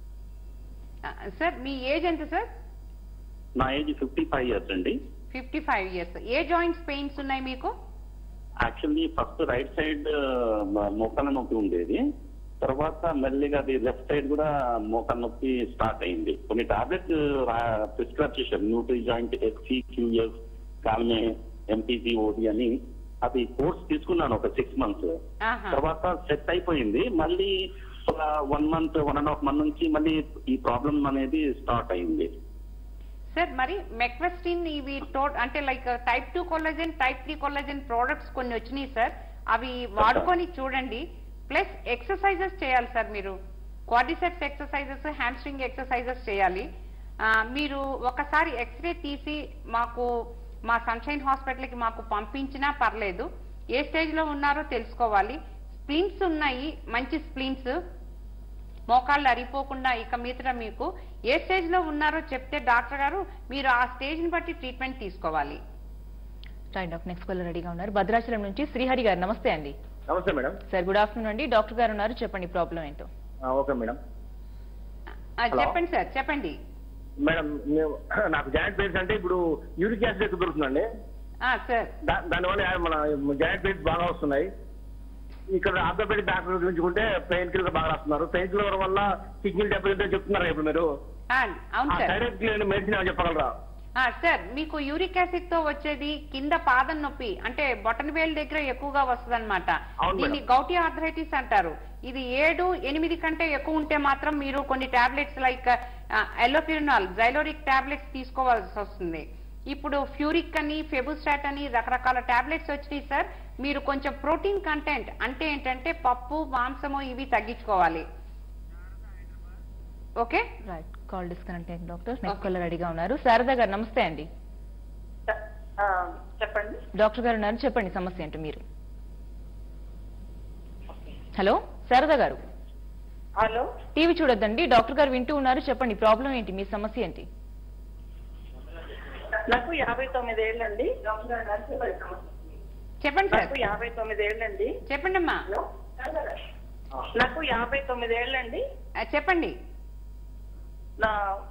ఆ, సార్ మీ ఏజ్ ఎంత సార్ నా ఏజ్ ఫిఫ్టీ ఫైవ్ ఇయర్స్ అండి ఫిఫ్టీ ఫైవ్ ఇయర్స్ ఏ జాయింట్స్ పెయిన్స్ ఉన్నాయి మీకు యాక్చువల్లీ ఫస్ట్ రైట్ సైడ్ మోకాల నొప్పి ఉండేది తర్వాత మెల్లిగా అది లెఫ్ట్ సైడ్ కూడా మోకాల నొప్పి స్టార్ట్ అయింది కొన్ని టాబ్లెట్స్ ప్రిస్క్రైబ్ చేశారు న్యూట్రీ జాయింట్ ఎస్సీ క్యూఎస్ కాల్మే ఎంపీజీ ఓడి అని అది కోర్స్ తీసుకున్నాను ఒక సిక్స్ మంత్స్ ఆహా. తర్వాత సెట్ అయిపోయింది మళ్ళీ ఒక one month one and half month నుంచి మళ్ళీ ఈ ప్రాబ్లం అనేది స్టార్ట్ అయింది సార్ మరి మెక్వెస్టిన్ ఇవి టోట్ అంటే like type two collagen type three collagen products కొన్ని వచ్చినాయి సార్ అవి వాడుకొని చూడండి ప్లస్ ఎక్సర్సైజెస్ చేయాలి సార్ మీరు క్వాడిసెప్స్ ఎక్సర్సైజెస్ హ్యామ్స్ట్రింగ్ ఎక్సర్సైజెస్ చేయాలి ఆ, మీరు ఒకసారి ఎక్స్రే తీసి మాకు మా సన్షైన్ హాస్పిటల్కి మాకు పంపించినా పర్లేదు ఏ స్టేజ్ లో ఉన్నారో తెలుసుకోవాలి స్ప్లిన్స్ ఉన్నాయి మంచి స్ప్లిన్స్ మోకాళ్ళు అరిపోకుండా ఇక మీదట మీకు ఏ స్టేజ్ లో ఉన్నారో చెప్తే డాక్టర్ గారు మీరు ఆ స్టేజ్ ని బట్టి ట్రీట్మెంట్ తీసుకోవాలి రైట్ డాక్టర్ నెక్స్ట్ కాలర్ రెడీగా ఉన్నారు భద్రాచలం నుంచి శ్రీహరి గారు నమస్తే అండి నమస్తే మేడం సార్ గుడ్ ఆఫ్టర్నూన్ అండి డాక్టర్ గారు ఉన్నారు చెప్పండి ప్రాబ్లం ఏంటో ఆ, ఓకే మేడం ఆ, Hello. చెప్పండి సార్ చెప్పండి మేడం మేము నాకు జాయింట్ పెయిన్స్ అంటే ఇప్పుడు యూరిక్ యాసిడ్ ఎక్కువ దొరుకుతుందండి ఆ, సార్ దా- దానివల్ల మన జాయింట్ పెయిన్స్ బాగా వస్తున్నాయి ఇక్కడ ఆర్థోపెడిక్ డాక్టర్ చూపించుకుంటే పెయిన్ కిల్లర్ బాగా రాస్తున్నారు పెయిన్ కిల్లర్ వల్ల కిడ్నీలు దెబ్బతింటే చెప్తున్నారు ఇప్పుడు మీరు ఆ, అవును సార్ డైరెక్ట్ మెడిసిన్ ఏమైనా చెప్పగలరా ఆ, సార్ మీకు యూరిక్ యాసిడ్ తో వచ్చేది కింద పాదం నొప్పి అంటే బొటన వేలు దగ్గర ఎక్కువగా వస్తుంది అనమాట అవును దీన్ని మేడం. గౌటీ ఆర్థరైటిస్ అంటారు ఇది ఏడు ఎనిమిది కంటే ఎక్కువ ఉంటే మాత్రం మీరు కొన్ని tablets like allopurinol Zyloric tablets తీసుకోవాల్సి వస్తుంది ఇప్పుడు ఫ్యూరిక్ అని ఫెబుస్టాట్ అని రకరకాల టాబ్లెట్స్ వచ్చినాయి సార్ మీరు కొంచెం ప్రోటీన్ కంటెంట్ అంటే ఏంటంటే పప్పు మాంసము ఇవి తగ్గించుకోవాలి ఓకే రైట్ కాల్ డిస్కనెక్ట్ అయింది డాక్టర్ నెక్స్ట్ కాలర్ రెడీగా ఉన్నారు శారదా గారు నమస్తే అండి ఆ, చెప్పండి డాక్టర్ గారు ఉన్నారు చెప్పండి సమస్య ఏంటో మీరు హలో శారద గారు హలో టీవీ చూడొద్దండి డాక్టర్ గారు వింటూ ఉన్నారు చెప్పండి ప్రాబ్లం ఏంటి మీ సమస్య ఏంటి నాకు యాభై తొమ్మిది ఏళ్ళండి చెప్పండి సార్ నాకు యాభై తొమ్మిది ఏళ్ళండి చెప్పండి అమ్మా నాకు యాభై తొమ్మిది ఏళ్ళండి ఆ, చెప్పండి నా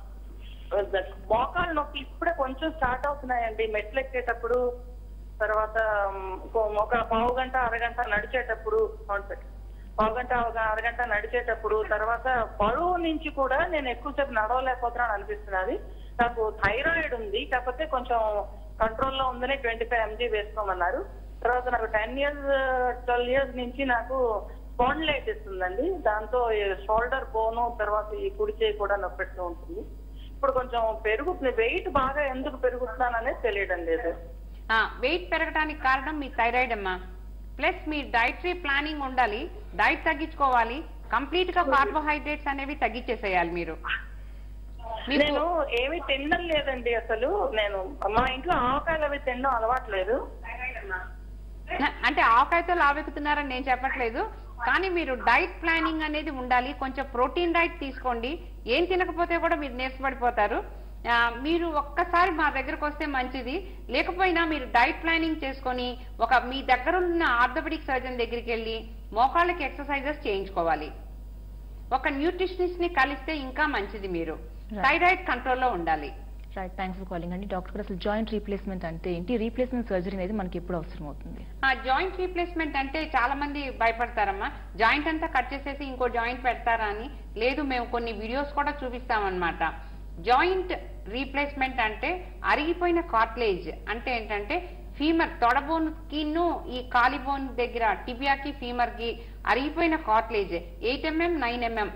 మోకాలు నొప్పి ఇప్పుడే కొంచెం స్టార్ట్ అవుతున్నాయండి మెట్లు ఎక్కేటప్పుడు తర్వాత మ్, ఒక- ఒక పావు గంట అరగంట నడిచేటప్పుడు అవును సార్. పావు గంట ఒక అరగంట నడిచేటప్పుడు తర్వాత బరువు నుంచి కూడా నేను ఎక్కువసేపు నడవలేకపోతున్నాను అనిపిస్తున్నది నాకు థైరాయిడ్ ఉంది కాకపోతే కొంచెం కంట్రోల్లో ఉందని ట్వంటీ ఫైవ్ ఎంజీ వేసుకోమన్నారు తర్వాత నాకు టెన్ ఇయర్స్ ట్వెల్వ్ ఇయర్స్ నుంచి నాకు స్పాండిలైటిస్ ఉందండి దాంతో షోల్డర్ బోను తర్వాత ఈ కుడి చేయి కూడా నొప్పి పెడుతూ ఉంటుంది ఇప్పుడు కొంచెం పెరుగుతుంది వెయిట్ బాగా ఎందుకు పెరుగుతున్నాననేది తెలియడం లేదు వెయిట్ పెరగడానికి కారణం మీ థైరాయిడ్ అమ్మా ప్లస్ మీ డైటరీ ప్లానింగ్ ఉండాలి డైట్ తగ్గించుకోవాలి కంప్లీట్ గా కార్బోహైడ్రేట్స్ అనేవి తగ్గించేసేయాలి మీరు మీకు నేను ఏమి తినడం లేదండి అసలు నేను మా ఇంట్లో ఆవకాయలు అవి తినడం అలవాట్లేదు న- అంటే ఆవకాయతో లావెక్కుతున్నారని నేను చెప్పట్లేదు కానీ మీరు డైట్ ప్లానింగ్ అనేది ఉండాలి కొంచెం ప్రోటీన్ డైట్ తీసుకోండి ఏం తినకపోతే కూడా మీరు నీరసపడిపోతారు ఆ, మీరు ఒక్కసారి మా దగ్గరకు వస్తే మంచిది లేకపోయినా మీరు డైట్ ప్లానింగ్ చేసుకొని ఒక మీ దగ్గర ఉన్న ఆర్థోపెడిక్ సర్జన్ దగ్గరికి వెళ్ళి మోకాళ్ళకి ఎక్సర్సైజెస్ చేయించుకోవాలి ఒక న్యూట్రిషనిస్ట్ ని కలిస్తే ఇంకా మంచిది మీరు థైరాయిడ్ కంట్రోల్లో ఉండాలి రైట్ థ్యాంక్స్ ఫర్ కాలింగ్ అండి డాక్టర్ గారు అసలు జాయింట్ రీప్లేస్మెంట్ అంటే ఏంటి రీప్లేస్మెంట్ సర్జరీ అనేది మనకి ఎప్పుడు అవసరం అవుతుంది ఆ జాయింట్ రీప్లేస్మెంట్ అంటే చాలా మంది భయపడతారమ్మా జాయింట్ అంతా కట్ చేసేసి ఇంకో జాయింట్ పెడతారా అని లేదు మేము కొన్ని వీడియోస్ కూడా చూపిస్తామన్నమాట జాయింట్ రీప్లేస్మెంట్ అంటే అరిగిపోయిన కార్ట్లేజ్ అంటే ఏంటంటే ఫీమర్ తొడబోన్ కిను ఈ కాలిబోన్ దగ్గర టిబియాకి ఫీమర్ కి అరిగిపోయిన cartilage eight mm nine mm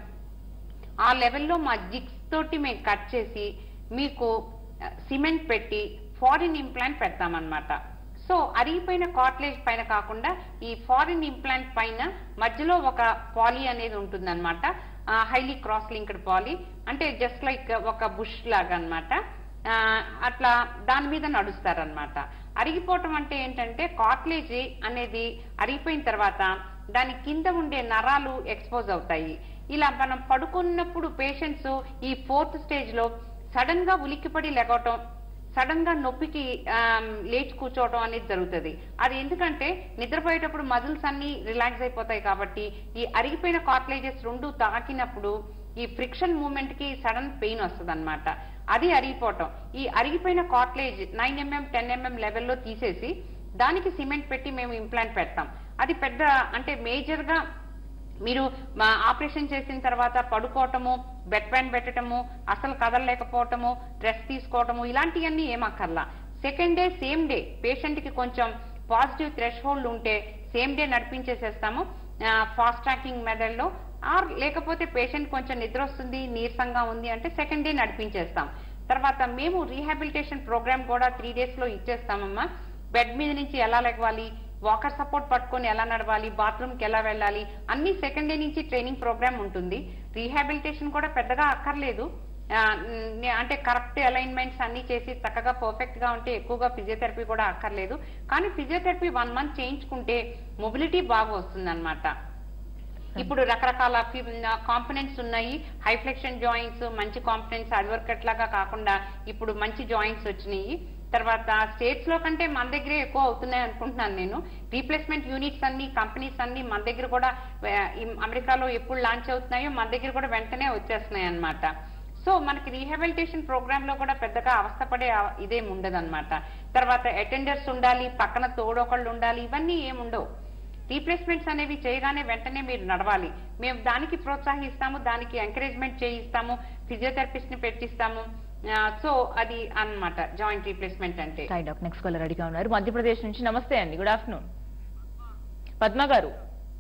ఆ లెవెల్లో మా జిగ్స్ తోటి మేము కట్ చేసి మీకు సిమెంట్ పెట్టి ఫారిన్ ఇంప్లాంట్ పెడతామన్నమాట సో అరిగిపోయిన కార్ట్లేజ్ పైన కాకుండా ఈ ఫారిన్ ఇంప్లాంట్ పైన మధ్యలో ఒక పాలీ అనేది ఉంటుందన్నమాట హైలీ క్రాస్ లింక్డ్ పాలీ అంటే జస్ట్ లైక్ ఒక బుష్ లాగా అన్నమాట ఆ, అట్లా దాని మీద నడుస్తారనమాట అరిగిపోవటం అంటే ఏంటంటే కార్ట్లేజ్ అనేది అరిగిపోయిన తర్వాత దాని కింద ఉండే నరాలు ఎక్స్పోజ్ అవుతాయి ఇలా మనం పడుకున్నప్పుడు పేషెంట్స్ ఈ ఫోర్త్ స్టేజ్ లో సడన్ గా ఉలిక్కిపడి లెగవటం సడన్ గా నొప్పికి ఆమ్, లేచి కూర్చోవడం అనేది జరుగుతుంది అది ఎందుకంటే నిద్రపోయేటప్పుడు మజిల్స్ అన్ని రిలాక్స్ అయిపోతాయి కాబట్టి ఈ అరిగిపోయిన కార్ట్లేజెస్ రెండు తాకినప్పుడు ఈ ఫ్రిక్షన్ మూమెంట్ కి సడన్ పెయిన్ వస్తుంది అది అరిగిపోవటం ఈ అరిగిపోయిన cartilage nine mm ten mm లెవెల్లో తీసేసి దానికి సిమెంట్ పెట్టి మేము ఇంప్లాంట్ పెడతాం అది పెద్ద అంటే మేజర్ గా మీరు మా ఆపరేషన్ చేసిన తర్వాత పడుకోవటము బెడ్ ప్యాన్ పెట్టడము అసలు కదలలేకపోవటము రెస్ట్ తీసుకోవటము ఇలాంటివన్నీ ఏమక్కర్లా second day same day patient కి కొంచెం పాజిటివ్ థ్రెష్ హోల్డ్ ఉంటే సేమ్ డే నడిపించేసేస్తాము ఫాస్ట్ ట్రాకింగ్ మెథడ్ లో ఆర్ లేకపోతే పేషెంట్ కొంచెం నిద్ర వస్తుంది నీరసంగా ఉంది అంటే సెకండ్ డే నడిపించేస్తాం తర్వాత మేము రీహాబిలిటేషన్ ప్రోగ్రామ్ కూడా త్రీ డేస్ లో ఇచ్చేస్తామమ్మా బెడ్ మీద నుంచి ఎలా లెగవాలి వాకర్ సపోర్ట్ పట్టుకొని ఎలా నడవాలి బాత్రూమ్ కి ఎలా వెళ్ళాలి అన్ని సెకండ్ డే నుంచి ట్రైనింగ్ ప్రోగ్రామ్ ఉంటుంది రీహాబిలిటేషన్ కూడా పెద్దగా అక్కర్లేదు ఆ, నే- అంటే కరెక్ట్ అలైన్మెంట్స్ అన్ని చేసి చక్కగా పర్ఫెక్ట్ గా ఉంటే ఎక్కువగా ఫిజియోథెరపీ కూడా అక్కర్లేదు కానీ ఫిజియోథెరపీ వన్ మంత్ చేయించుకుంటే మొబిలిటీ బాగా వస్తుంది ఇప్పుడు రకరకాల కాంపనెంట్స్ ఉన్నాయి హైఫ్లెక్షన్ జాయింట్స్ మంచి కాంపనెంట్స్ అడ్వర్కట్ లాగా కాకుండా ఇప్పుడు మంచి జాయింట్స్ వచ్చినాయి తర్వాత స్టేట్స్ లో కంటే మన దగ్గరే ఎక్కువ అవుతున్నాయి అనుకుంటున్నాను నేను రీప్లేస్మెంట్ యూనిట్స్ అన్ని కంపెనీస్ అన్ని మన దగ్గర కూడా ఆ, ఈ అమెరికాలో ఎప్పుడు లాంచ్ అవుతున్నాయో మన దగ్గర కూడా వెంటనే వచ్చేస్తున్నాయి అన్నమాట సో మనకి రీహాబిలిటేషన్ ప్రోగ్రామ్ లో కూడా పెద్దగా అవస్థపడే ఆ- ఇదేం ఉండదన్నమాట తర్వాత అటెండర్స్ ఉండాలి పక్కన తోడొకళ్ళు ఉండాలి ఇవన్నీ ఏముండవు రీప్లేస్మెంట్స్ అనేవి చేయగానే వెంటనే మీరు నడవాలి మేము దానికి ప్రోత్సహిస్తాము దానికి ఎంకరేజ్మెంట్ చేయిస్తాము ఫిజియోథెరపిస్ట్ ని పెట్టిస్తాము సో అది అన్నమాట జాయింట్ రీప్లేస్మెంట్ అంటే రైట్ డాక్టర్ నెక్స్ట్ కాలర్ రెడీగా ఉన్నారు మధ్యప్రదేశ్ నుంచి నమస్తే అండి గుడ్ ఆఫ్టర్నూన్ పద్మ గారు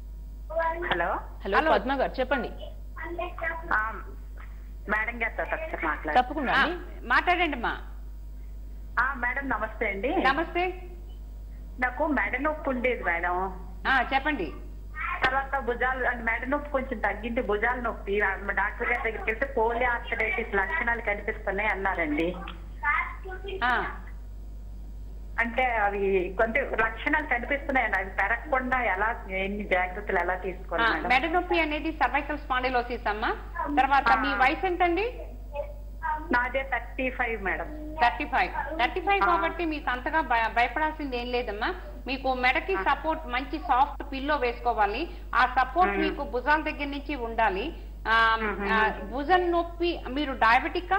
హలో హలో Hello. పద్మ గారు చెప్పండి ఆ, మేడం గారితో ఒకసారి మాట్లాడు తప్పకుండా ఆ, అండి మాట్లాడండి అమ్మా ఆ, మేడం నమస్తే అండి నమస్తే నాకు మెడ నొప్పి ఉండేది మేడం ఆ, చెప్పండి తర్వాత భుజాలు అంటే మెడ నొప్పి కొంచెం తగ్గింది భుజాల నొప్పి ఆ, మా డాక్టర్ గారి దగ్గరికి వెళ్తే పోలియో ఆర్థరైటిస్ లక్షణాలు కనిపిస్తున్నాయి అన్నారండి ఆ, అంటే అవి కొంత లక్షణాలు కనిపిస్తున్నాయండి అవి పెరగకుండా ఎలా ఎన్ని జాగ్రత్తలు ఎలా తీసుకోవాలి ఆ, మేడం మెడ నొప్పి అనేది సర్వైకల్ స్పాండిలోసిస్ అమ్మా తర్వాత మీ వయసు ఎంతండి నాదే thirty five madam thirty five thirty five కాబట్టి మీకు అంతగా భయ- భయపడాల్సింది ఏం లేదమ్మా మీకు మెడకి సపోర్ట్ మంచి సాఫ్ట్ పిల్లో వేసుకోవాలి ఆ సపోర్ట్ మీకు భుజాల దగ్గర నుంచి ఉండాలి ఆ, ఆ, భుజం నొప్పి మీరు డయాబెటిక్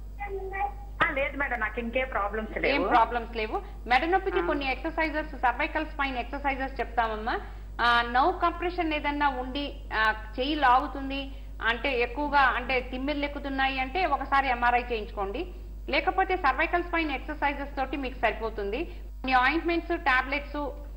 ఆ, లేదు మేడం నాకు ఇంకే ప్రాబ్లమ్స్ ఏం లేవు ప్రాబ్లమ్స్ లేవు మెడ నొప్పికి కొన్ని ఎక్సర్సైజెస్ సర్వైకల్ స్పైన్ ఎక్సర్సైజెస్ చెప్తామమ్మా నవ్ కంప్రెషన్ ఏదన్నా ఉండి ఆ, చెయ్యి లాగుతుంది అంటే ఎక్కువగా అంటే తిమ్మిర్లు ఎక్కుతున్నాయి అంటే ఒకసారి ఎంఆర్ఐ చేయించుకోండి లేకపోతే సర్వైకల్ స్పైన్ ఎక్సర్సైజెస్ తోటి మీకు సరిపోతుంది కొన్ని ఆయింట్మెంట్స్ టాబ్లెట్స్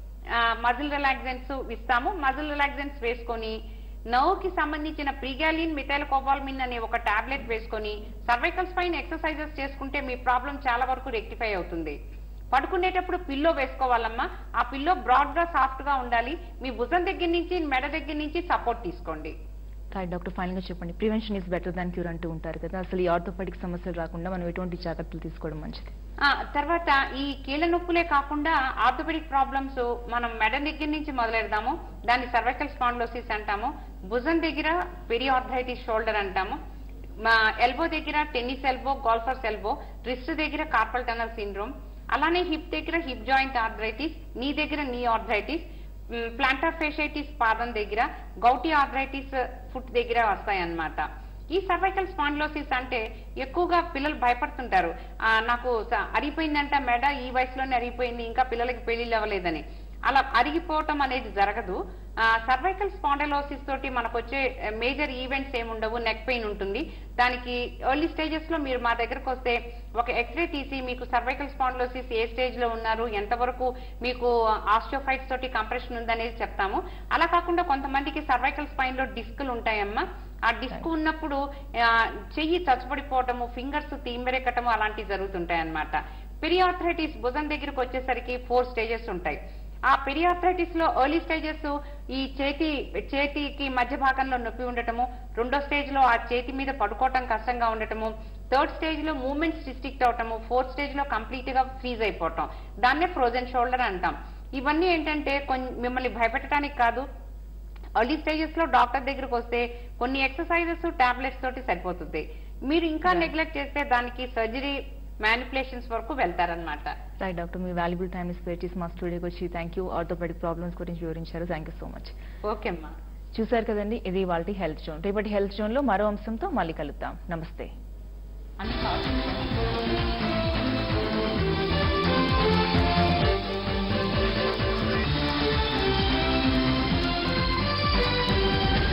మజిల్ రిలాక్సెంట్స్ ఇస్తాము మజిల్ రిలాక్సెంట్స్ వేసుకొని నర్వ్ కి సంబంధించిన ప్రిగాలిన్ మిథైల్ కోబాల్మిన్ అనే ఒక టాబ్లెట్ వేసుకొని సర్వైకల్ స్పైన్ ఎక్సర్సైజెస్ చేసుకుంటే మీ ప్రాబ్లం చాలా వరకు రెక్టిఫై అవుతుంది పడుకునేటప్పుడు పిల్లో వేసుకోవాలమ్మా ఆ పిల్లో బ్రాడ్ గా సాఫ్ట్ గా ఉండాలి మీ భుజం దగ్గర నుంచి మెడ దగ్గర నుంచి సపోర్ట్ తీసుకోండి రైట్ డాక్టర్ ఫైనల్ గా చెప్పండి prevention is better than cure అంటూ ఉంటారు కదా అసలు ఈ ఆర్థోపెడిక్ సమస్యలు రాకుండా మనం ఎటువంటి జాగ్రత్తలు తీసుకోవడం మంచిది ఆ తర్వాత ఈ కీళ్ళ నొప్పులే కాకుండా ఆర్థోపెడిక్ ప్రాబ్లమ్స్ మనం మెడ దగ్గర నుంచి మొదలెడదాము దాన్ని సర్వైకల్ స్పాండ్లోసిస్ అంటాము భుజం దగ్గర పెరియార్థరైటిస్ షోల్డర్ అంటాము మా ఎల్బో దగ్గర tennis elbow golfer's elbow wrist దగ్గర కార్పల్ టనల్ సిండ్రోమ్ అలానే హిప్ దగ్గర హిప్ జాయింట్ ఆర్థరైటిస్ నీ దగ్గర నీ ఆర్థరైటిస్ ప్లాంటర్ ఫేషైటిస్ పాదం దగ్గర గౌటి ఆర్థరైటిస్ ఫుట్ దగ్గర వస్తాయన్నమాట ఈ సర్వైకల్ స్పాండిలోసిస్ అంటే ఎక్కువగా పిల్లలు భయపడుతుంటారు ఆ, నాకు స- అరిగిపోయిందంట మెడ ఈ వయసులోనే అరిగిపోయింది ఇంకా పిల్లలకి పెళ్లిళ్ళు అవ్వలేదని అలా అరిగిపోవటం అనేది జరగదు సర్వైకల్ స్పాండలోసిస్ తోటి మనకు వచ్చే మేజర్ ఈవెంట్స్ ఏముండవు నెక్ పెయిన్ ఉంటుంది దానికి ఎర్లీ స్టేజెస్ లో మీరు మా దగ్గరకు వస్తే ఒక ఎక్స్రే తీసి మీకు సర్వైకల్ స్పాండలోసిస్ ఏ స్టేజ్ లో ఉన్నారు ఎంతవరకు మీకు ఆస్టియోఫైట్స్ తోటి కంప్రెషన్ ఉందనేది చెప్తాము అలా కాకుండా కొంతమందికి సర్వైకల్ స్పైన్ లో డిస్కులు ఉంటాయమ్మా ఆ డిస్క్ ఉన్నప్పుడు ఆ, చెయ్యి చచ్చుపడిపోవటము ఫింగర్స్ తీంబెరెక్కటము అలాంటివి జరుగుతుంటాయి అన్నమాట పెరియార్థరైటిస్ భుజం దగ్గరికి వచ్చేసరికి ఫోర్ స్టేజెస్ ఉంటాయి ఆ పెరియార్థరైటిస్ లో ఎర్లీ స్టేజెస్ ఈ చేతి చేతికి మధ్య భాగంలో నొప్పి ఉండటము రెండో స్టేజ్ లో ఆ చేతి మీద పడుకోవటం కష్టంగా ఉండటము థర్డ్ స్టేజ్ లో మూమెంట్స్ డిస్ట్రిక్ట్ అవటము ఫోర్త్ స్టేజ్ లో కంప్లీట్ గా ఫ్రీజ్ అయిపోవటం దాన్నే ఫ్రోజన్ షోల్డర్ అంటాం ఇవన్నీ ఏంటంటే కొన్ని మిమ్మల్ని భయపెట్టడానికి కాదు ఎర్లీ స్టేజెస్ లో డాక్టర్ దగ్గరకు వస్తే కొన్ని ఎక్సర్సైజెస్ టాబ్లెట్స్ తోటి సరిపోతుంది మీరు ఇంకా నెగ్లెక్ట్ చేస్తే దానికి సర్జరీ మ్యానిపులేషన్స్ వరకు వెళ్తారనమాట రైట్ డాక్టర్ మీ వాల్యుబుల్ టైం స్పేర్ చేసి మా స్టూడియోకి వచ్చి థ్యాంక్ యూ ఆర్థోపెడిక్ ప్రాబ్లమ్స్ గురించి వివరించారు thank you so much okay అమ్మా చూశారు కదండి ఇది వాళ్ళ హెల్త్ జోన్ రేపటి హెల్త్ జోన్ లో మరో అంశంతో మళ్ళీ కలుద్దాం నమస్తే అంత